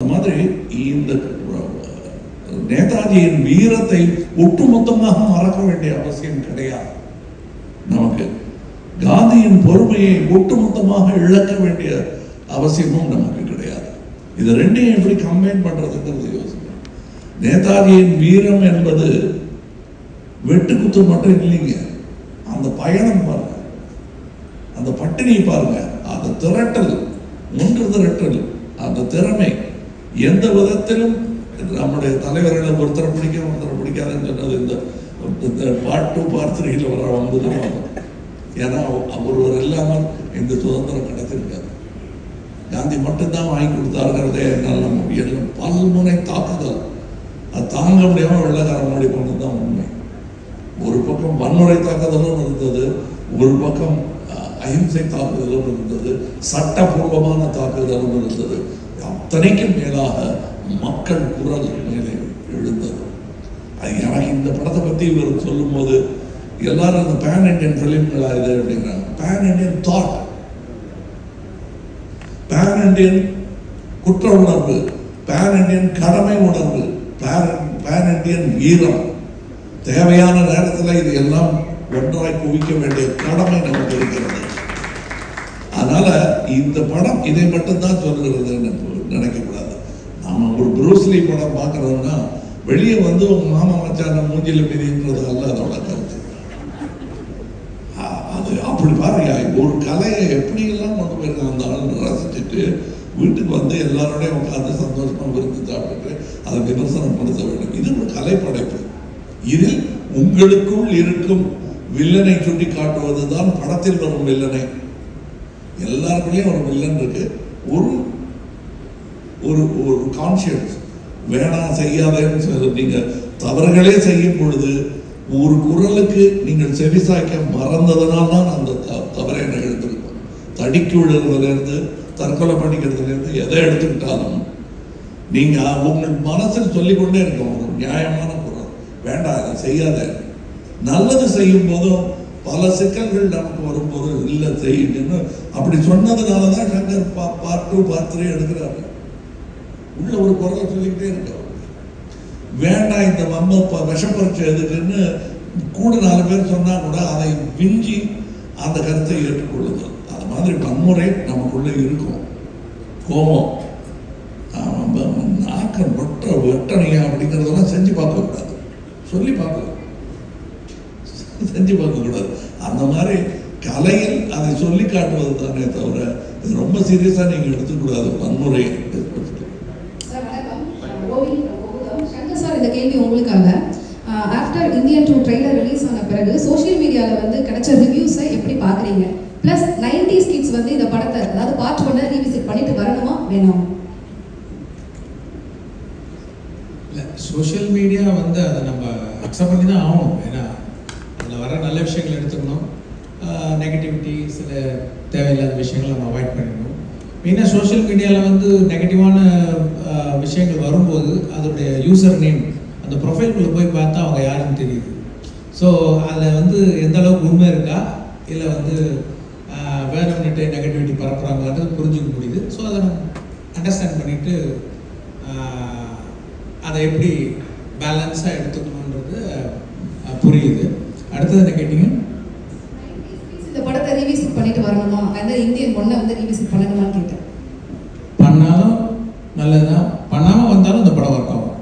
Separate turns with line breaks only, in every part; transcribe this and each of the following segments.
மாதிரி இந்த நேதாஜியின் வீரத்தை ஒட்டுமொத்தமாக மறக்க வேண்டிய அவசியம் கிடையாது நமக்கு காந்தியின் பொறுமையை ஒட்டுமொத்தமாக இழக்க வேண்டிய அவசியமும் நமக்கு கிடையாது இது ரெண்டையும் எப்படி கம்பைன் பண்றதுங்கிறது யோசிக்கணும் நேதாஜியின் வீரம் என்பது வெட்டுக்குத்து மட்டும் இல்லைங்க அந்த பயணம் பாருங்க அந்த பட்டினி பாருங்க அந்த திரட்டல் ஒன்று திரட்டல் அந்த திறமை எந்த விதத்திலும் நம்முடைய தலைவர்களை ஒருத்தரை பிடிக்கும் ஒருத்தரை பிடிக்காதுன்னு சொன்னது இந்த இந்த பார்ட் டூ பார்ட் த்ரீல வர ஒன்பது ஏன்னா ஒருவர் இல்லாமல் இந்த சுதந்திரம் கிடைச்சிருக்காது காந்தி மட்டும்தான் வாங்கி கொடுத்தாருங்கிறதே என்னால் நம்ப முடியல பல்முனை தாக்குதல் அது தாங்க முடியாம வெள்ளக்காரன் மோடி போனது தான் உண்மை ஒரு பக்கம் வன்முறை தாக்குதலும் இருந்தது ஒரு பக்கம் அஹ், அஹிம்சை தாக்குதலும் இருந்தது சட்டபூர்வமான தாக்குதலும் இருந்தது அத்தனைக்கும் மேலாக மக்கள் குரல் மேலே எழுந்தது அது எனக்கு இந்த படத்தை பத்தி இவர் சொல்லும்போது எல்லாரும் இந்த பேன் இண்டியன் பிலிம்களா இது அப்படிங்கிறாங்க pan Indian thought pan Indian குற்ற உணர்வு பேன் இண்டியன் கடமை உணர்வு பேன் பேன் இண்டியன் வீரம் தேவையான நேரத்தில் இது எல்லாம் ஒன்றாய் குவிக்க வேண்டிய கடமை நமக்கு இருக்கிறது அதனால இந்த படம் இதை மட்டும்தான் சொல்லுகிறதுன்னு நினைக்கக்கூடாது நாம ஒரு ப்ரூஸ்லி படம் பார்க்கறோம்னா வெளியே வந்து உங்க மாமா மச்சான மூஞ்சில மிதின்றது அல்ல அதோட கருத்து அ- அது அப்படி பாருங்க ஒரு கலையை எப்படி எல்லாம் கொண்டு போயிருக்காங்க அந்த ஆள் ரசிச்சுட்டு வீட்டுக்கு வந்து எல்லாரோடையும் உட்கார்ந்து சந்தோஷமா விருந்து சாப்பிட்டுட்டு அதை விமர்சனம் படுத்த வேண்டும் இது ஒரு கலை படைப்பு இதில் உங்களுக்குள் இருக்கும் வில்லனை சுட்டி காட்டுவதுதான் படத்தில் வரும் வில்லனை எல்லாருக்குள்ளேயும் ஒரு வில்லன் இருக்கு ஒரு ஒரு ஒரு கான்சியன்ஸ் வேணாம் செய்யாதேன்னு சொல்லி நீங்க தவறுகளே செய்யும் பொழுது ஒரு குரலுக்கு நீங்கள் செவிசாய்க்க மறந்ததனால தான் அந்த த- தவறை நிகழ்ந்திருக்கும் தடிக்கு விழுறதுலேருந்து தற்கொலை பண்ணிக்கிறதுலேருந்து எதை எடுத்துக்கிட்டாலும் நீங்க உங்கள் மனசில் சொல்லிக்கொண்டே இருக்கும் ஒரு நியாயமான குரல் வேண்டாம் அதை செய்யாத நல்லது செய்யும் போதும் பல சிக்கல்கள் நமக்கு வரும்போது இல்லை செய்யுன்னு அப்படி சொன்னதுனால தான் சங்கர் பா பார்ட் டூ பார்ட் த்ரீ எடுக்கிறாரு உள்ள ஒரு குரலை சொல்லிக்கிட்டே இருக்க வேண்டாம் இந்த வம்ப ப- விஷப்பரீட்சை எதுக்குன்னு கூட நாலு பேர் சொன்னா கூட அதை விஞ்சி அந்த கருத்தை ஏற்றுக்கொள்ளுதல் அது மாதிரி வன்முறை நமக்குள்ள இருக்கும் கோபம் அவன் ப- நாக்க வெட்ட வெட்டணையா அப்படிங்கிறதெல்லாம் செஞ்சு பார்க்கக்கூடாது சொல்லி பார்க்கணும் செஞ்சு பார்க்கக்கூடாது அந்த மாதிரி கலையில் அதை சொல்லி காட்டுவது தானே தவிர இது ரொம்ப சீரியஸாக நீங்கள் எடுத்துக்கூடாது வன்முறை
சார் வணக்கம் ரோஹித் கோகுலம் சங்கர் சார் இந்த கேள்வி உங்களுக்காக after Indian two trailer release ஆன பிறகு சோஷியல் மீடியாவில் வந்து கிடைச்ச ரிவ்யூஸை எப்படி பார்க்குறீங்க ப்ளஸ் நைன்டிஸ் கிட்ஸ் வந்து இந்த படத்தை அதாவது பார்ட் ஒன்னை ரீவிசிட் பண்ணிட்டு வரணுமா வேணாமா
இல்லை சோஷியல் மீடியா வந்து அதை நம்ம அக்செப்ட் பண்ணி தான் ஆகணும் ஏன்னா அதில் வர நல்ல விஷயங்கள் எடுத்துக்கணும் நெகட்டிவிட்டி சில தேவையில்லாத விஷயங்களை நம்ம அவாய்ட் பண்ணிடணும் மெயினாக சோஷியல் மீடியாவில் வந்து நெகட்டிவான விஷயங்கள் வரும்போது அதோடைய யூசர் நேம் அந்த ப்ரொஃபைல்குள்ளே போய் பார்த்தா அவங்க யாருன்னு தெரியுது ஸோ அதில் வந்து எந்த அளவுக்கு உண்மை இருக்கா இல்லை வந்து ஆஹ், வேணும்னுட்டு நெகட்டிவிட்டி பரப்புறாங்கன்றது புரிஞ்சுக்க முடியுது ஸோ அதை நம்ம அண்டர்ஸ்டாண்ட் பண்ணிட்டு ஆஹ், அதை எப்படி பேலன்ஸாக எடுத்துக்கணுன்றது அஹ், புரியுது அடுத்தது என்ன கேட்டீங்க
இந்த படத்தை ரீவிசிட் பண்ணிட்டு வரணுமா அந்த இந்தியன் ஒன்னை வந்து ரீவிசிட் பண்ணணுமான்னு கேட்டேன்
பண்ணாலும் நல்லதுதான் பண்ணாமல் வந்தாலும் இந்த படம் ஒர்க் ஆகும்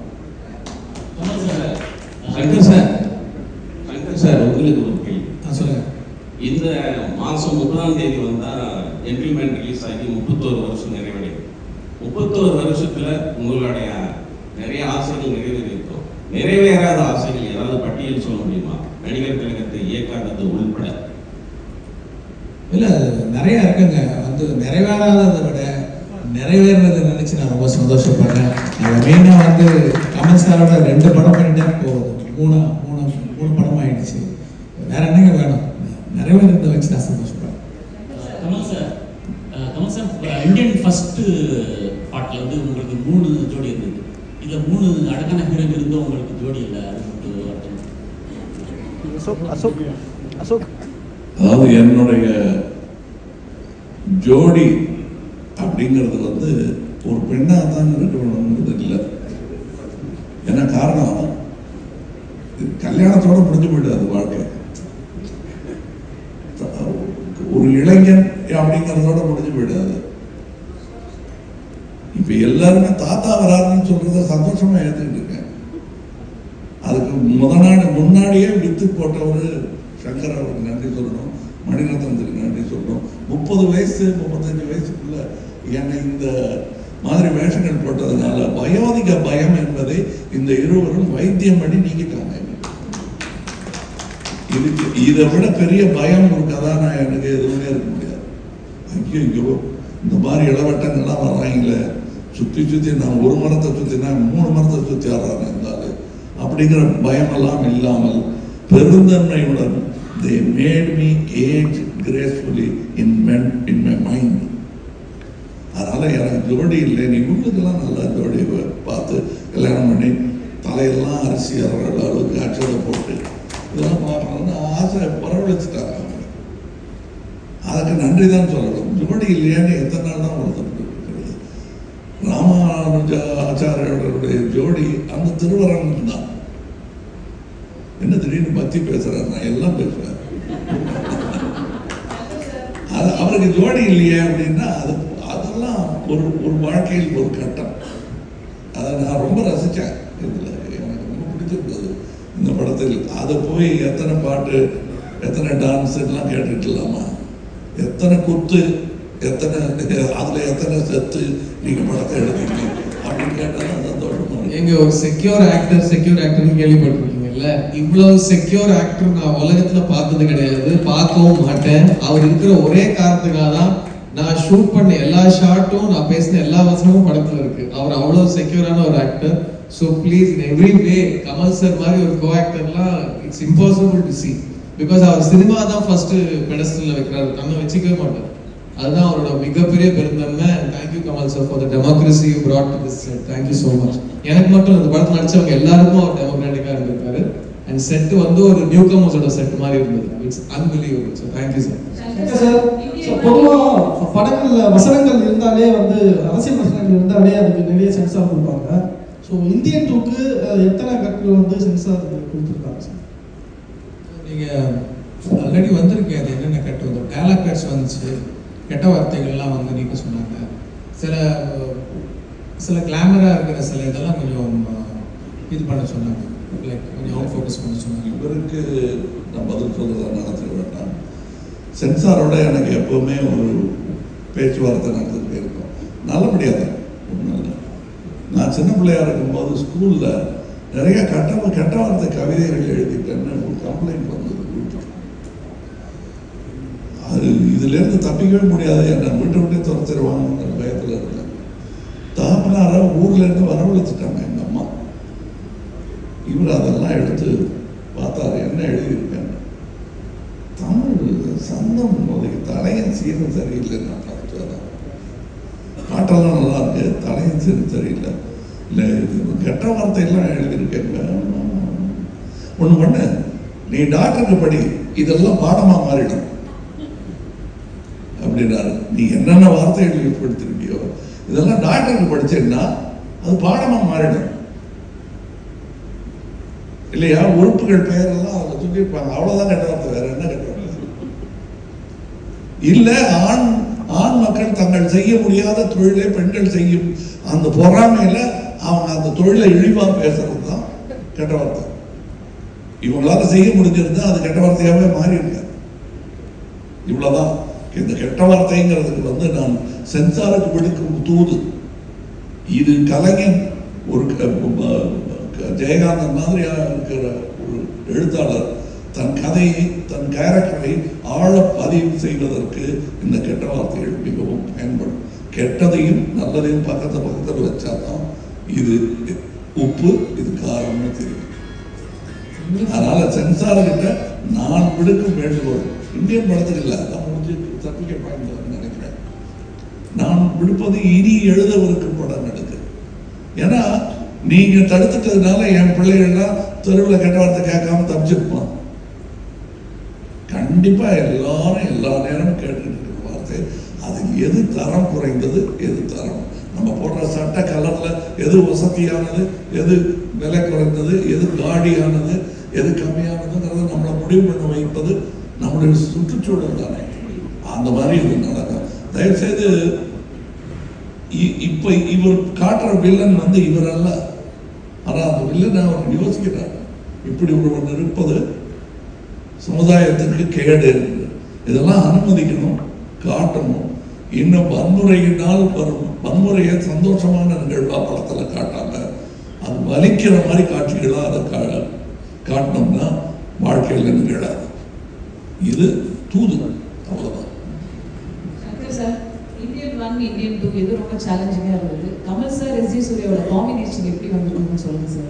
சங்கர் சார் சங்கர் சார் உங்களுக்கு ஒரு கேள்வி
ஆ சொல்லுங்க
இந்த மாதம் முப்பதாம் தேதி வந்தால் ஜென்டில்மேன் ரிலீஸ் ஆகி முப்பத்தோரு வருஷம் நிறைவடையும் முப்பத்தோரு வருஷத்துல உங்களுடைய நிறைய ஆசைகள் நிறைவேறியிருக்கும் நிறைவேறாத ஆசைகள் ஏதாவது பட்டியல் சொல்ல முடியுமா நடிகர் கழகத்தை இயக்காதது உள்பட
இல்லை நிறைய இருக்குங்க வந்து நிறைவேறாததை விட நிறைவேறதை நினைச்சு நான் ரொம்ப சந்தோஷப்படுறேன் நான் மெயினாக வந்து கமல் சாரோட ரெண்டு படம் பண்ணிட்டே போகுது மூணு மூணு மூணு படம் ஆயிடுச்சு வேற என்னங்க வேணும் நிறைவேறதை வச்சு நான் சந்தோஷப்படுறேன்
கமல் சார் அஹ் கமல் சார் இந்தியன் ஃபர்ஸ்ட் பாட்டில் வந்து உங்களுக்கு மூணு ஜோடி இருந்தது இதில் மூணு அழகான ஹீரோயின் இருந்தும் உங்களுக்கு ஜோடி இல்லை அது மட்டும் வருத்தம்.
அசோக் அசோக் அசோக்
அதாவது என்னுடைய ஜோடி அப்படிங்கிறது வந்து ஒரு பெண்ணாக தான் இருக்கணும் காரணம் இது கல்யாணத்தோட முடிஞ்சு போயிடாது வாழ்க்கை ஒரு இளைஞன் அப்படிங்கிறதோட முடிஞ்சு போயிடாது இப்ப எல்லாருமே தாத்தா வராருன்னு சொல்றத சந்தோஷமா ஏத்துக்கிட்டு இருக்கேன் அதுக்கு முத நாடு முன்னாடியே வித்து போட்டவர் சங்கர் அவருக்கு நன்றி சொல்லணும் மணிரத்னத்துக்கு நன்றி சொல்லணும் முப்பது வயசு முப்பத்தஞ்சு வயசுக்குள்ள என்னை இந்த மாதிரி வேஷங்கள் போட்டதுனால வயோதிக பயம் என்பதை இந்த இருவரும் வைத்தியம் பண்ணி நீக்கிட்டாங்க இதுக்கு இதை விட பெரிய பயம் ஒரு கதாநாயகனுக்கு எதுவுமே இருக்க முடியாது ஐயோ இந்த மாதிரி இளவட்டங்கள்லாம் வர்றாங்களே சுத்தி சுத்தி நான் ஒரு மரத்தை சுத்தினா மூணு மரத்தை சுத்தி ஆடுறாங்க இருந்தாலும் அப்படிங்கிற பயமெல்லாம் இல்லாமல் பெருந்தன்மையுடன் they made me age gracefully in men in my mind அதனால எனக்கு ஜோடி இல்லை நீ உங்களுக்கெல்லாம் நல்லா ஜோடி பார்த்து கல்யாணம் பண்ணி தலையெல்லாம் அரிசி அறுற அளவுக்கு அச்சதை போட்டு இதெல்லாம் பார்க்கணும்னு ஆசை வரவழைச்சிட்டாங்க அவங்க அதுக்கு நன்றி தான் சொல்லணும் ஜோடி இல்லையான்னு எத்தனை நாள் தான் ஒருத்தர் இருக்கிறது ராமானுஜ ஆச்சாரியோடைய ஜோடி அந்த திருவரங்கம் தான் என்ன திடீர்னு பத்தி பேசுறாரு நான் எல்லாம் பேசுவேன் அது அவருக்கு ஜோடி இல்லையே அப்படின்னா அது அதெல்லாம் ஒரு ஒரு வாழ்க்கையில் ஒரு கட்டம் அதை நான் ரொம்ப ரசித்தேன் இதில் எனக்கு ரொம்ப பிடிச்சிருந்தது இந்த படத்தில் அதை போய் எத்தனை பாட்டு எத்தனை டான்ஸ் எல்லாம் கேட்டுக்கலாமா எத்தனை குத்து எத்தனை அதுல எத்தனை செத்து நீங்க படத்தை எடுத்தீங்க அப்படின்னு கேட்டாலும் சந்தோஷமா இருக்கு.
எங்க ஒரு செக்யூர் ஆக்டர் செக்யூர் ஆக்டர்னு கேள்விப்பட்டிருக்கீங்கல்ல இவ்வளவு செக்யூர் ஆக்டர் நான் உலகத்துல பார்த்தது கிடையாது பார்க்கவும் மாட்டேன் அவர் இருக்கிற ஒரே காரணத்துக்காக தான் நான் ஷூட் பண்ண எல்லா ஷாட்டும் நான் பேசின எல்லா வசனமும் படத்துல இருக்கு அவர் அவ்வளவு செக்யூரான ஒரு actor so please in every way Kamal sir மாதிரி ஒரு கோ ஆக்டர்லாம் it's impossible to see because அவர் சினிமா தான் ஃபர்ஸ்ட் பெடஸ்டல்ல வைக்கிறாரு தன்னை வச்சுக்கவே மாட்டார் அதுதான் அவரோட மிகப்பெரிய பெருந்தன்மை thank you Kamal sir for the democracy you brought to this set thank you so much எனக்கு மட்டும் இந்த படத்தில் நடிச்சவங்க எல்லாருக்கும் அவர் டெமோக்ராட்டிக்காக இருந்திருக்காரு அண்ட் செட் வந்து ஒரு நியூ கமர்ஸோட செட் மாதிரி இருந்தது it's unbelievable so thank you sir
okay sir so பொதுவாக படங்கள்ல வசனங்கள் இருந்தாலே வந்து அரசியல் வசனங்கள் இருந்தாலே அதுக்கு நிறைய சென்சார் கொடுப்பாங்க ஸோ இந்தியன் டூக்கு அஹ், எத்தனை கற்கள் வந்து சென்சார் கொடுத்துருக்காங்க சார்
நீங்க ஆல்ரெடி வந்திருக்கேன் அது என்னென்ன கட்டு வந்து டேலாக் கட்ஸ் வந்துச்சு கெட்ட வார்த்தைகள்லாம் வந்து நீக்க சொன்னாங்க சில சில கிளாமரா இருக்கிற சில இதெல்லாம் கொஞ்சம் அஹ், இது பண்ண சொன்னாங்க லைக் கொஞ்சம் அவுட் ஃபோக்கஸ் பண்ண சொன்னாங்க
இவருக்கு நான் பதில் சொல்றதை நினைச்சிட வேண்டாம் சென்சாரோட எனக்கு எப்பவுமே ஒரு பேச்சுவார்த்தை நடந்துகிட்டே இருக்கும் நல்லபடியாக தான் ஒண்ணும் இல்லை. நான் சின்ன பிள்ளையா இருக்கும்போது ஸ்கூல்ல நிறைய கட்ட கெட்ட வார்த்தை கவிதைகள் எழுதிட்டேன்னு ஒரு கம்ப்ளைண்ட் வந்தது வீட்டுக்கு அது இதுல இருந்து தப்பிக்கவே முடியாது என்ன வீட்டை விட்டே துரத்திடுவாங்கிற பயத்துல இருந்தேன் தாப்பனார ஊர்ல இருந்து வரவழைச்சிட்டாங்க எங்க அம்மா இவர் அதெல்லாம் எடுத்து பார்த்தாரு என்ன எழுதியிருக்கேன் தமிழ் சந்தம் முதலுக்கு தலையன் சீரும் சரியில்லைன்னு நான் பார்த்துட்டு பாட்டெல்லாம் நல்லா இருக்கு தலையன் சீரும் சரியில்லை இல்லை இது கெட்ட வார்த்தையெல்லாம் எழுதியிருக்கேங்க ஒன்று பண்ணு நீ டாக்டருக்கு படி இதெல்லாம் பாடமா மாறிடும் அப்படின்னாரு நீ என்னென்ன வார்த்தைகள் ஏற்படுத்திருக்கியோ இதெல்லாம் டாக்டருக்கு படிச்சேன்னா அது பாடமா மாறிடும் இல்லையா உறுப்புகள் பெயரெல்லாம் அதில் சொல்லியிருப்பாங்க அவ்வளவுதான் கெட்ட வார்த்தை வேற என்ன கெட்ட வார்த்தை இல்ல ஆண் ஆண் மக்கள் தங்கள் செய்ய முடியாத தொழிலை பெண்கள் செய்யும் அந்த பொறாமையில அவங்க அந்த தொழிலை இழிவா பேசுறது தான் கெட்ட வார்த்தை இவங்களால செய்ய முடிஞ்சிருந்தா அது கெட்ட வார்த்தையாவே மாறி இருக்காது இவ்வளவுதான் இந்த கெட்ட வார்த்தைங்கிறதுக்கு வந்து நான் சென்சாருக்கு விடுக்கும் தூது இது கலைஞன் ஒரு க- ப- க- ஜெயகாந்தன் மாதிரியா இருக்கிற ஒரு எழுத்தாளர் தன் கதையை தன் கேரக்டரை ஆழ பதிவு செய்வதற்கு இந்த கெட்ட வார்த்தைகள் மிகவும் பயன்படும் கெட்டதையும் நல்லதையும் பக்கத்து பக்கத்தில் வச்சாதான் இது உப்பு இது காரம்னு தெரியும் அதனால சென்சார் கிட்ட நான் விடுக்கும் வேண்டுகோள் இந்தியன் படத்துக்கு இல்லை அதான் முடிஞ்சு சர்டிஃபிகேட் வாங்கிட்டு நினைக்கிறேன் நான் விடுப்பது இனி எழுதவிருக்கும் படம் எடுக்க ஏன்னா நீங்க தடுத்துட்டதுனால என் பிள்ளைகள்லாம் தெருவில் கெட்ட வார்த்தை கேட்காம தப்பிச்சிருப்பான் கண்டிப்பா எல்லாரும் எல்லா நேரமும் கேட்டுட்டு இருக்கிற வார்த்தை அது எது தரம் குறைந்தது எது தரம் நம்ம போடுற சட்டை கலர்ல எது வசதியானது எது விலை குறைந்தது எது காடியானது எது கம்மியானதுங்கிறத நம்மளை முடிவு பண்ண வைப்பது நம்முடைய சுற்றுச்சூழல் தானே அந்த மாதிரி இது நடக்கும் தயவுசெய்து இ- இப்ப இவர் காட்டுற வில்லன் வந்து இவர் அல்ல ஆனா அந்த வில்லனை அவர் யோசிக்கிறார் இப்படி ஒருவன் இருப்பது சமுதாயத்திற்கு கேடு என்று இதெல்லாம் அனுமதிக்கணும் காட்டணும் இன்னும் வன்முறையினால் வரும் வன்முறையை சந்தோஷமான நிகழ்வா படத்துல காட்டாம அது வலிக்கிற மாதிரி காட்சிகளா அதை கா காட்டினோம்னா வாழ்க்கையில நிகழாது இது தூது அவ்வளவுதான்
Shankar sir Indian one Indian two இது ரொம்ப சேலஞ்சிங்காக இருந்தது கமல் சார் எஸ் ஜி சூர்யாவோட காம்பினேஷன் எப்படி வந்திருக்குன்னு சொல்லுங்க சார்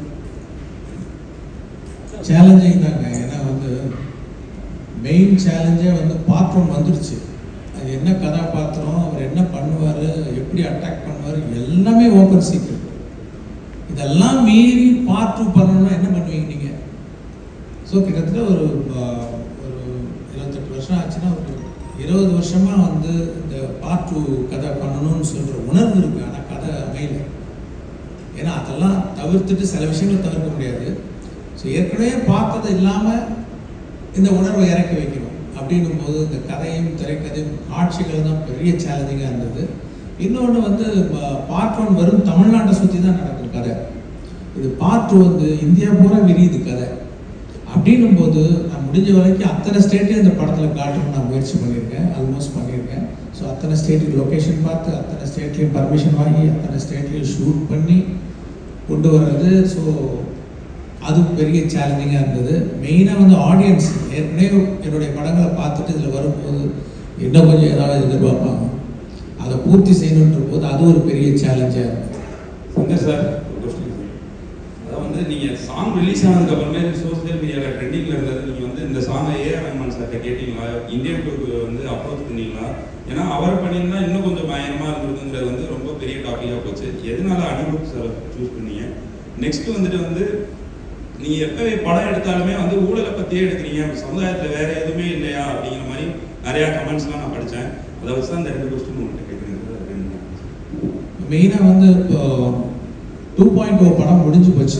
சேலஞ்சிங் தாங்க ஏன்னா வந்து மெயின் சேலஞ்சே வந்து பாத்திரம் வந்துடுச்சு அது என்ன கதாபாத்திரம் அவர் என்ன பண்ணுவார் எப்படி அட்டாக் பண்ணுவார் எல்லாமே ஓப்பன் சீக்ரெட் இதெல்லாம் மீறி பார்ட் டூ பண்ணணும்னா என்ன பண்ணுவீங்க நீங்கள் ஸோ கிட்டத்தட்ட ஒரு ஆஹ், ஒரு இருபத்தெட்டு வருஷம் ஆச்சுன்னா ஒரு இருபது வருஷமாக வந்து இந்த பார்ட் டூ கதை பண்ணணும்னு சொல்கிற உணர்வு இருக்குது ஆனால் கதை அமையல ஏன்னா அதெல்லாம் தவிர்த்துட்டு சில விஷயங்களை தவிர்க்க முடியாது ஸோ ஏற்கனவே பார்த்தது இல்லாமல் இந்த உணர்வை இறக்கி வைக்கணும் அப்படின்னும் போது இந்த கதையும் திரைக்கதையும் காட்சிகள் தான் பெரிய சேலஞ்சிங்காக இருந்தது இன்னொன்று வந்து பார்ட் ஒன் வெறும் தமிழ்நாட்டை சுற்றி தான் நடக்கும் கதை இது பார்ட் டூ வந்து இந்தியா பூரா விரியுது கதை அப்படின்னும் போது நான் முடிஞ்ச வரைக்கும் அத்தனை ஸ்டேட்டையும் இந்த படத்தில் காட்டணும்னு நான் முயற்சி பண்ணியிருக்கேன் ஆல்மோஸ்ட் பண்ணியிருக்கேன் ஸோ அத்தனை ஸ்டேட்டுக்கு லொக்கேஷன் பார்த்து அத்தனை ஸ்டேட்லேயும் பர்மிஷன் வாங்கி அத்தனை ஸ்டேட்லேயும் ஷூட் பண்ணி கொண்டு வர்றது ஸோ அது பெரிய சேலஞ்சிங்காக இருந்தது மெயினாக வந்து ஆடியன்ஸ் ஏற்கனவே என்னுடைய படங்களை பார்த்துட்டு இதில் வரும்போது இன்னும் கொஞ்சம் ஏதாவது எதிர்பார்ப்பாங்க அதை பூர்த்தி செய்யணுன்ற போது அது ஒரு பெரிய சேலஞ்சாக இருக்கும்
சங்கர் சார் ஒரு question சார். அதான் வந்து நீங்க சாங் ரிலீஸ் ஆனதுக்கு அப்புறமே சோசியல் மீடியால ட்ரெண்டிங்ல இருந்தது நீங்க வந்து இந்த சாங்கை ஏ ரஹ்மான் சார்ட்ட கேட்டீங்களா இந்தியன் டூக்கு வந்து அப்ரோச் பண்ணீங்களா ஏன்னா அவர் பண்ணியிருந்தா இன்னும் கொஞ்சம் பயங்கரமா இருந்ததுங்கிறது வந்து ரொம்ப பெரிய டாபிக்கா போச்சு எதனால அனிருத் சார் சூஸ் பண்ணீங்க நெக்ஸ்ட் வந்துட்டு வந்து நீங்க எப்ப படம் எடுத்தாலுமே வந்து ஊழலை பத்தியே எடுக்கிறீங்க சமுதாயத்துல வேற எதுவுமே இல்லையா அப்படிங்கிற மாதிரி நிறைய கமெண்ட்ஸ்லாம் நான் படிச்சேன் அதை வச்சு தான் இந்த ரெண்டு கொஸ்டின் உங்கள்கிட்ட கேட்குறேன் சார் அது ரெண்டு.
மெயினாக வந்து இப்போ டூ பாயிண்ட் ஓ படம் முடிஞ்சு போச்சு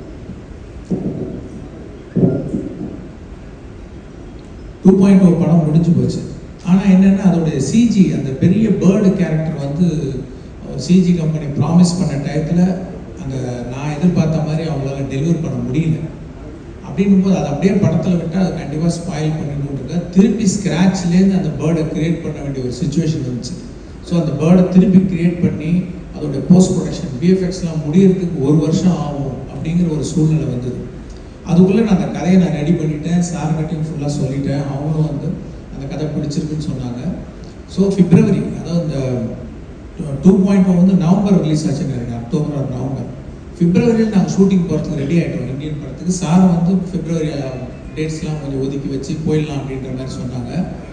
டூ பாயிண்ட் ஓ படம் முடிஞ்சு போச்சு ஆனால் என்னென்னா அதோடைய சிஜி அந்த பெரிய பேர்டு கேரக்டர் வந்து சிஜி கம்பெனி ப்ராமிஸ் பண்ண டயத்தில் அந்த நான் எதிர்பார்த்த மாதிரி அவங்களால டெலிவர் பண்ண முடியல அப்படின்னும் போது அதை அப்படியே படத்தில் விட்டால் அது கண்டிப்பாக ஸ்பாயில் பண்ணிட்டு திருப்பி ஸ்க்ராட்ச்லேருந்து அந்த பேர்டை கிரியேட் பண்ண வேண்டிய ஒரு சுச்சுவேஷன் இருந்துச்சு ஸோ அந்த பேர்டை திருப்பி கிரியேட் பண்ணி அதோடைய போஸ்ட் ப்ரொடக்ஷன் விஎஃப்எக்ஸ்லாம் முடியறதுக்கு ஒரு வருஷம் ஆகும் அப்படிங்கிற ஒரு சூழ்நிலை வந்தது அதுக்குள்ளே நான் அந்த கதையை நான் ரெடி பண்ணிட்டேன் சார்கிட்டையும் ஃபுல்லாக சொல்லிட்டேன் அவங்களும் வந்து அந்த கதை பிடிச்சிருக்குன்னு சொன்னாங்க ஸோ பிப்ரவரி அதாவது இந்த டூ பாயிண்ட் வந்து நவம்பர் ரிலீஸ் ஆச்சுன்னு நினைக்கிறேன் அக்டோபர் ஆர் நவம்பர் பிப்ரவரியில் நாங்கள் ஷூட்டிங் போகிறதுக்கு ரெடி ஆகிட்டோம் இந்தியன் படத்துக்கு சார் வந்து பிப்ரவரி டேட்ஸ்லாம் கொஞ்சம் ஒதுக்கி வச்சு போயிடலாம் அப்படின்ற மாதிரி சொன்னாங்க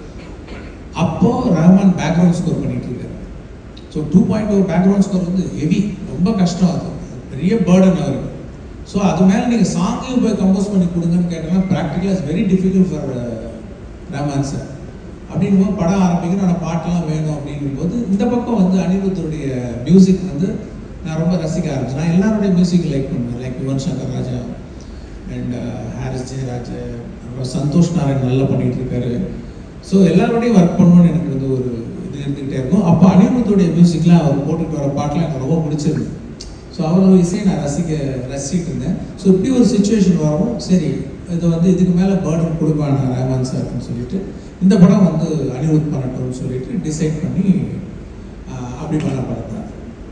அப்போ ரஹ்மான் பேக்ரவுண்ட் ஸ்கோர் பண்ணிட்டு இருக்காரு ஸோ டூ பாயிண்ட் ஒரு பேக்ரவுண்ட் ஸ்கோர் வந்து ஹெவி ரொம்ப கஷ்டம் அது அது பெரிய பேர்டன் அவருக்கு ஸோ அது மேலே நீங்கள் சாங்கையும் போய் கம்போஸ் பண்ணி கொடுங்கன்னு கேட்டோம்னா ப்ராக்டிக்கலாக is very difficult for Rahman sir அப்படின்னும் போது படம் ஆரம்பிக்கணும் ஆனால் பாட்டெல்லாம் வேணும் அப்படின்னும் போது இந்த பக்கம் வந்து அனிருத்துடைய மியூசிக் வந்து நான் ரொம்ப ரசிக்க ஆரம்பிச்சேன் நான் எல்லாருடைய மியூசிக் லைக் பண்ணுவேன் லைக் யுவன் சங்கர் ராஜா அண்ட் ஹாரிஸ் ஜெயராஜ் அப்புறம் சந்தோஷ் நாராயண் நல்லா பண்ணிட்டு இருக்காரு ஸோ எல்லாரோடையும் ஒர்க் பண்ணணும்னு எனக்கு வந்து ஒரு இது இருந்துகிட்டே இருக்கும் அப்போ அனிருத்துடைய மியூசிக்லாம் அவர் போட்டுட்டு வர பாட்டெலாம் எனக்கு ரொம்ப பிடிச்சிருக்கு ஸோ அவர் இசையை நான் ரசிக்க ரசிச்சிட்டு இருந்தேன் ஸோ இப்படி ஒரு சுச்சுவேஷன் வரவும் சரி இது வந்து இதுக்கு மேலே பேர்டன் கொடுப்பான ரஹ்மான் சார் அப்படின்னு சொல்லிட்டு இந்த படம் வந்து அனிருத் பண்ணட்டும்னு சொல்லிட்டு டிசைட் பண்ணி ஆஹ், அப்படி பண்ண படம் தான்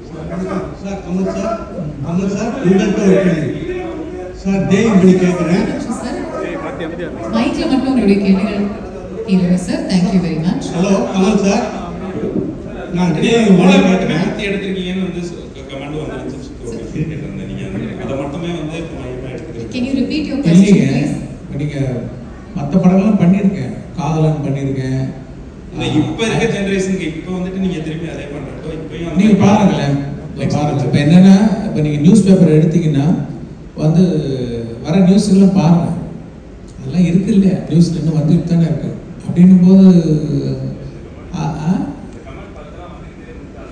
sir Kamal sir Kamal sir உங்கள்கிட்ட ஒரு கேள்வி சார் டே இப்படி கேட்குறேன்
சார் மைக்ல மட்டும் உங்களுடைய கேள்விகள் கேளுங்க sir thank you very much
hello Kamal sir நான் டே
நீங்க
உங்களை
ஊழல் மட்டுமே
கேட்குறேன்
பத்தி எடுத்திருக்கீங்கன்னு வந்து கமெண்ட் வந்துருந்துச்சு கேட்டிருந்தேன் நீங்க வந்து அதை மட்டுமே வந்து இப்ப மையமா எடுத்துக்கிறீங்க
can you repeat your question
இல்லைங்க
ப்ளீஸ்
இப்போ நீங்கள் மற்ற படங்கள்லாம் பண்ணியிருக்கேன் காதலன் பண்ணியிருக்கேன்
இல்ல இப்ப இருக்க ஜெனரேஷனுக்கு இப்ப வந்துட்டு நீங்க திருப்பி அதே பண்றப்போ இப்பயும் அந்த-
நீங்கள் பாருங்களேன் இப்ப பாருங்க இப்போ என்னன்னா இப்போ நீங்கள் நியூஸ் பேப்பர் எடுத்தீங்கன்னா வந்து வர நியூஸ் எல்லாம் பாருங்க அதெல்லாம் இருக்கு இல்லையா நியூஸ்ல இன்னும் வந்துட்டு தானே இருக்கு அப்படின்னும் போது ஆ, ஆ?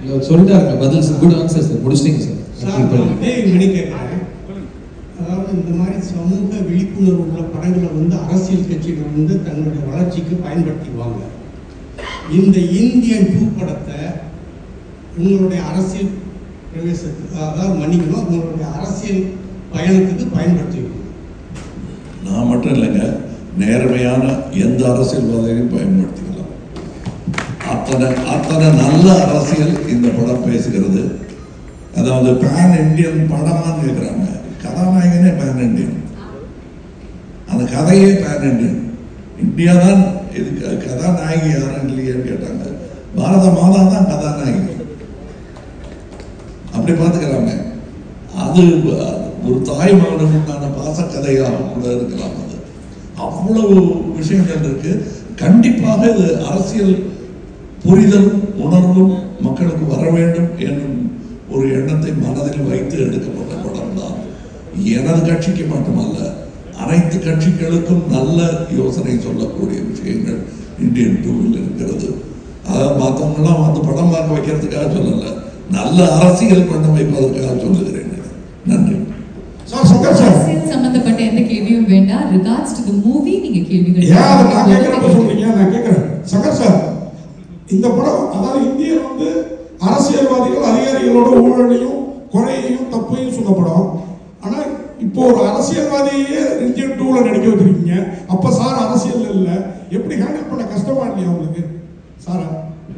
இவர் சொல்லிட்டாருங்க பதில் சார் குட் ஆன்சர் சார் முடிச்சிட்டீங்க
சார்
சார்
நான் அதே மணி கேட்குறேன் அதாவது இந்த மாதிரி சமூக விழிப்புணர்வு உள்ள படங்களை வந்து அரசியல் கட்சிகள் வந்து தங்களுடைய வளர்ச்சிக்கு பயன்படுத்திக்குவாங்க இந்த இந்தியன் டூ படத்தை உங்களுடைய அரசியல் பிரவேசத்துக்கு அதாவது மன்னிக்கணும் உங்களுடைய அரசியல் பயணத்துக்கு பயன்படுத்திக்கணும்
நான் மட்டும் இல்லைங்க நேர்மையான எந்த அரசியல்வாதியையும் பயன்படுத்திக்கலாம் அத்தனை அத்தனை நல்ல அரசியல் இந்த படம் பேசுகிறது அதாவது பேன் இந்தியன் படமான்னு கேட்குறாங்க கதாநாயகனே பேன் இந்தியன் அந்த கதையே பேன் இந்தியன் இந்தியா தான் இது க- கதாநாயகி யாரும் இல்லையேன்னு கேட்டாங்க பாரத மாதா தான் கதாநாயகி அப்படி பார்த்துக்கிறாங்க அது ஒரு தாய் மகனுக்கான பாசக்கதையாக கூட இருக்கலாம் அது அவ்வளவு விஷயங்கள் இருக்கு கண்டிப்பாக இது அரசியல் புரிதலும் உணர்வும் மக்களுக்கு வர வேண்டும் என்னும் ஒரு எண்ணத்தை மனதில் வைத்து எடுக்கப்பட்ட படம் தான் எனது கட்சிக்கு மட்டுமல்ல அனைத்து கட்சிகளுக்கும் நல்ல யோசனை சொல்லக்கூடிய விஷயங்கள் இந்தியன் டூவில் இருக்கிறது அதாவது மற்றவங்களாம் வந்து படம் பார்க்க வைக்கிறதுக்காக சொல்லல நல்ல அரசியல் பண்ண வைப்பதற்காக சொல்லுகிறேன் நன்றி
சார் சங்கர் சார்
அரசியல் சம்பந்தப்பட்ட எந்த கேள்வியும் வேண்டாம் ரிகார்ட்ஸ் டு தி மூவி நீங்க கேள்விகள்
ஏன் அதை நான் கேட்கறப்ப சொல்றீங்க நான் கேட்கறேன் சங்கர் சார் இந்த படம் அதாவது இந்தியர் வந்து அரசியல்வாதிகள் அதிகாரிகளோட ஊழலையும் குறையையும் தப்பையும் சொன்ன படம் ஆனா இப்போ ஒரு அரசியல்வாதியே இந்தியன் டூல நடிக்க வச்சிருக்கீங்க அப்ப சார் அரசியல் இல்ல எப்படி ஹேண்டில் பண்ண கஷ்டமா இல்லையா உங்களுக்கு சாரா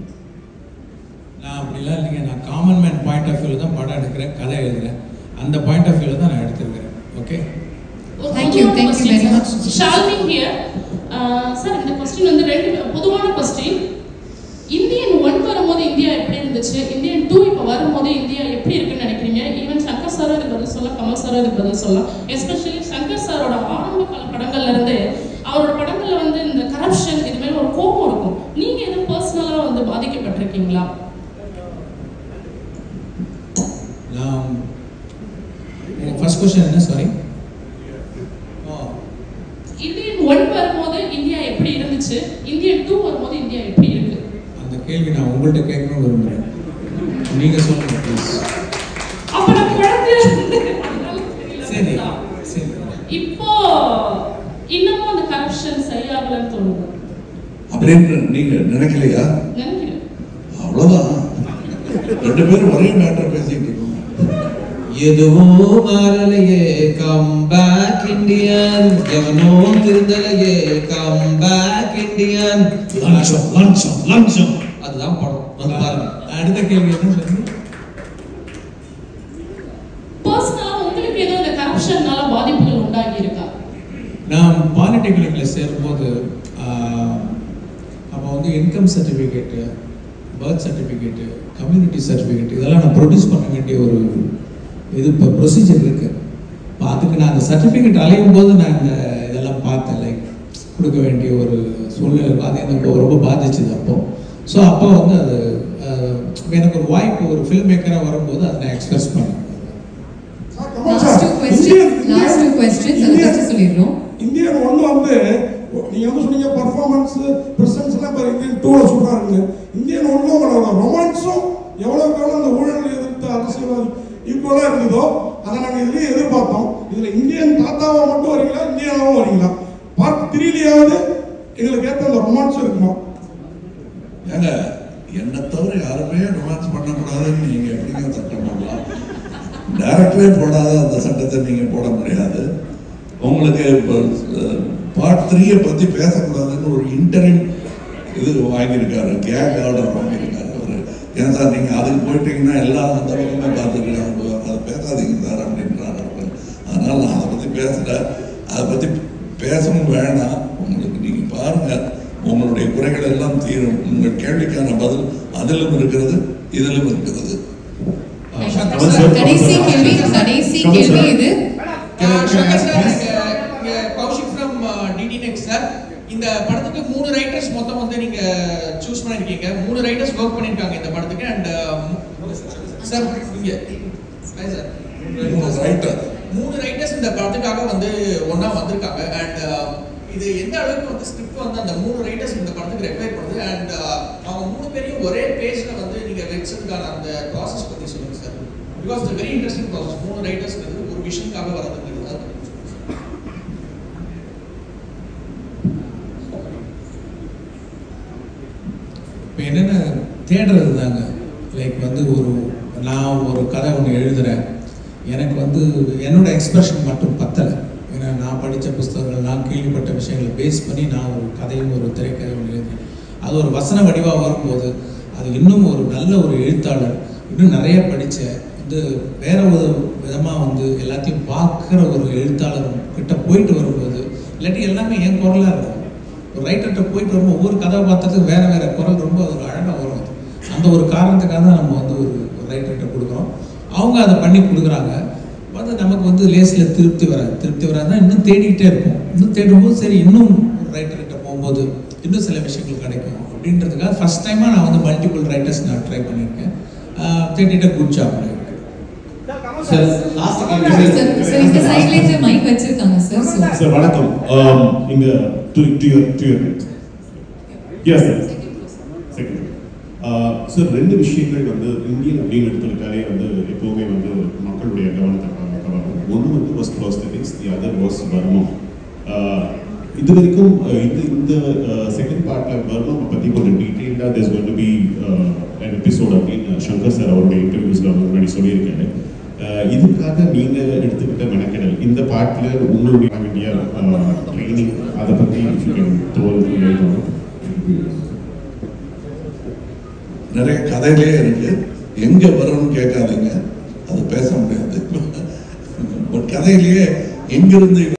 நான் அப்படிலாம் இல்லைங்க நான் காமன் மேன் பாயிண்ட் ஆஃப் வியூவில் தான் படம் எடுக்கிறேன் கதை எழுதுறேன் அந்த பாயிண்ட் ஆஃப் வியூவில் தான் நான் எடுத்திருக்கிறேன் okay
Thank you, thank you very much.
ஷால்விங் ஹியர் சார் இந்த கொஸ்டின் வந்து ரெண்டு பொதுவான கொஸ்டின் இந்தியன் ஒன் வரும்போது இந்தியா எப்படி இருந்துச்சு இந்தியன் டூ இப்போ வரும்போது இந்தியா எப்படி இருக்குன்னு நினைக்கிறீங்க ஈவன் சங்கர் சாரும் இதுக்கு பதில் சொல்லலாம் கமல் சாரும் இதுக்கு பதில் சொல்லலாம் எஸ்பெஷலி சங்கர் சாரோட ஆரம்ப கால படங்கள்ல இருந்து அவரோட படங்கள்ல வந்து இந்த கரப்ஷன் இது மேல ஒரு கோபம் இருக்கும் நீங்க எதுவும் பர்சனலா வந்து பாதிக்கப்பட்டிருக்கீங்களா
நான் ஃபர்ஸ்ட் கொஸ்டின் என்ன சாரி
இந்தியன் ஒன் வரும்போது இந்தியா எப்படி இருந்துச்சு இந்தியன் டூ வரும்போது இந்தியா எப்படி இருக்கு
அந்த கேள்வி நான் உங்கள்கிட்ட கேட்கணும்னு விரும்புகிறேன் நீங்கள் சொல்லுங்கள் ப்ளீஸ்
அப்ப நான் குழந்தையா இருந்தேன். அதனால தெரியல.
சரி சரி
இப்போ இன்னமும் அந்த கரப்ஷன் சரியாகலன்னு தோணுது
அப்படின்னு நீங்க நினைக்கலையா
நினைக்கிறேன்
அவ்வளவுதான் ரெண்டு பேரும் ஒரே மேட்டர் பேசிட்டு இருக்கோம்
எதுவும் மாறலையே கம் பேக் இந்தியன் எவனோ திருந்தலையே கம் பேக் இந்தியன் லஞ்சம் லஞ்சம் லஞ்சம் அதுதான் படம் வந்து பாருங்க அடுத்த கேள்வி என்ன சொல்லுங்க
பர்சனலா உங்களுக்கு ஏதோ இந்த கரப்ஷன்னால பாதிப்புகள் உண்டாகி இருக்கா
நான் பாலிடெக்னிக்கில் சேரும்போது ஆஹ், அப்போ வந்து income certificate birth certificate community certificate இதெல்லாம் நான் ப்ரொடியூஸ் பண்ண வேண்டிய ஒரு இது இப்போ ப்ரொசீஜர் இருக்கு இப்போ அதுக்கு நான் அந்த சர்டிஃபிகேட் அலையும் போது நான் இந்த இதெல்லாம் பார்த்தேன் லைக் கொடுக்க வேண்டிய ஒரு சூழ்நிலை இருக்கும். அது எனக்கு ரொம்ப பாதிச்சுது அப்போ ஸோ அப்போ வந்து அது ஆஹ், எனக்கு ஒரு வாய்ப்பு ஒரு ஃபில்ம் மேக்கராக வரும்போது அதை நான் எக்ஸ்பிரஸ் பண்ணேன்
last two questions last two questions அதை ஃபர்ஸ்ட் சொல்லிடுறோம்
இந்தியன் ஒன்று வந்து நீங்க வந்து சொன்னீங்க பர்ஃபார்மன்ஸ் பிரசன்ஸ் எல்லாம் இப்போ இந்தியன் டூல சொல்றாருங்க இந்தியன் ஒன்று உங்களோட ரொமான்ஸும் எவ்வளவுக்கு எவ்வளோ அந்த ஊழல் எதிர்த்த அரசியல்வாதி ஈக்குவலாக இருந்ததோ அதை நாங்கள் இதுலயே எதிர்பார்த்தோம் இதுல இந்தியன் தாத்தாவா மட்டும் வரீங்களா இந்தியனாவும் வரீங்களா பார்ட் த்ரீலையாவது எங்களுக்கு ஏற்ற அந்த ரொமான்ஸ் இருக்குமா
ஏங்க என்னை தவிர யாருமே ரொமான்ஸ் பண்ணக்கூடாதுன்னு நீங்க எப்படிங்க சட்டம் போடலாம் டைரக்டரே போடாத அந்த சட்டத்தை நீங்க போட முடியாது உங்களுக்கு பார்ட் த்ரீயை பத்தி பேசக்கூடாதுன்னு ஒரு இன்டரிம் இது வாங்கியிருக்காரு கேக் ஆர்டர் வாங்கியிருக்காரு அவரு ஏன் சார் நீங்க அதுக்கு போயிட்டீங்கன்னா எல்லாம் அந்த பக்கமே பார்த்துட்டு அதை பேசாதீங்க சார் அப்படின்றாரு அவரு அதனால நான் அதை பத்தி பேசல அதை பத்தி பேசவும் வேணாம் உங்களுக்கு நீங்க பாருங்க உங்களுடைய குறைகள் எல்லாம் தீரும் உங்கள் கேள்விக்கான பதில் அதிலும் இருக்கிறது இதிலும் இருக்கிறது
கடைசி கேள்வி கடைசி கேள்வி இது
Kaushik from DD next sir இந்த படத்துக்கு மூணு ரைட்டர்ஸ் மொத்தம் வந்து நீங்க சூஸ் பண்ணிருக்கீங்க மூணு ரைட்டர்ஸ் ஒர்க் பண்ணிருக்காங்க இந்த படத்துக்கு அண்ட் சார் இங்க சார்
ரைட்டர்
மூணு ரைட்டர்ஸ் இந்த படத்துக்காக வந்து ஒண்ணா வந்திருக்காங்க அண்ட் இது எந்த அளவுக்கு வந்து ஸ்கிரிப்ட் வந்து அந்த மூணு ரைட்டர்ஸ் இந்த படத்துக்கு ரெக்வயர் பண்ணுது அண்ட் அவங்க மூணு பேரையும் ஒரே பேஜ்ல வந்து நீங்க கிடைச்சதுக்கான அந்த ப்ராசஸ் பற்றி சொல்லுங்க sir because it's very interesting process மூணு ரைட்டர்ஸ்ங்கிறது ஒரு விஷனுக்காக வரதுங்கிறது அது பத்தி சொல்லுங்க.
இப்போ என்னென்ன தேடுறது தாங்க லைக் வந்து ஒரு நான் ஒரு கதை ஒன்று எழுதுகிறேன் எனக்கு வந்து என்னோட எக்ஸ்பிரஷன் மட்டும் பத்தலை ஏன்னா நான் படித்த புஸ்தகங்கள் நான் கேள்விப்பட்ட விஷயங்களை பேஸ் பண்ணி நான் ஒரு கதையும் ஒரு திரைக்கதை ஒன்று எழுதுறேன் அது ஒரு வசன வடிவாக வரும்போது அது இன்னும் ஒரு நல்ல ஒரு எழுத்தாளர் இன்னும் நிறைய படித்த வந்து வேற ஒரு விதமாக வந்து எல்லாத்தையும் பார்க்குற ஒரு எழுத்தாளர் கிட்ட போயிட்டு வரும்போது இல்லாட்டி எல்லாமே என் குரலாக இருக்கும் ஒரு ரைட்டர்கிட்ட போயிட்டு வரும்போது ஒவ்வொரு கதாபாத்திரத்துக்கு வேற வேற குரல் ரொம்ப ஒரு அழகாக வரும் அது. அந்த ஒரு காரணத்துக்காக தான் நம்ம வந்து ஒரு ஒரு ரைட்டர்கிட்ட கொடுக்குறோம் அவங்க அதை பண்ணி கொடுக்குறாங்க அது நமக்கு வந்து லேஸில் திருப்தி வராது திருப்தி வராதுன்னா இன்னும் தேடிக்கிட்டே இருக்கும் இன்னும் தேடும்போது சரி இன்னும் ஒரு ரைட்டர்கிட்ட போகும்போது இன்னும் சில விஷயங்கள் கிடைக்கும் அப்படின்றதுக்காக ஃபர்ஸ்ட் டைமாக நான் வந்து மல்டிபிள் ரைட்டர்ஸ் நான் ட்ரை பண்ணியிருக்கேன் தேடிட்ட good job
sir last
sir sir இந்த சைட்ல இருந்து மைக் வச்சிருக்காங்க சார் ஸோ
சார் வணக்கம் Um, இங்க to to your to your yes sir second sir ரெண்டு விஷயங்கள் வந்து இந்தியன் அப்படின்னு எடுத்துக்கிட்டாலே வந்து எப்போவுமே வந்து மக்களுடைய கவனத்தை கவ- கவரும் ஒன்று வந்து was prosthetics the other was வர்மம் இது வரைக்கும் uh, இந்த இந்த செகண்ட் பார்ட்ல வர்மம் பற்றி கொஞ்சம் டீட்டெயில்டாக there's going to be uh, an episode அப்படின்னு சங்கர் சார் அவருடைய இன்டர்வியூஸ்ல அவர் முன்னாடி சொல்லியிருக்காரு Uh, இதுக்காக நீங்க எடுத்துக்கிட்ட மெனக்கெடல் இந்த பாட்டுல உங்களுடைய வேண்டிய ட்ரைனிங் அதை பத்தி if you can throw a little light on it.
நிறைய கதையிலே இருக்கு எங்க வரும்னு கேட்காதீங்க அது பேச முடியாது பட் கதையிலேயே எங்கிருந்து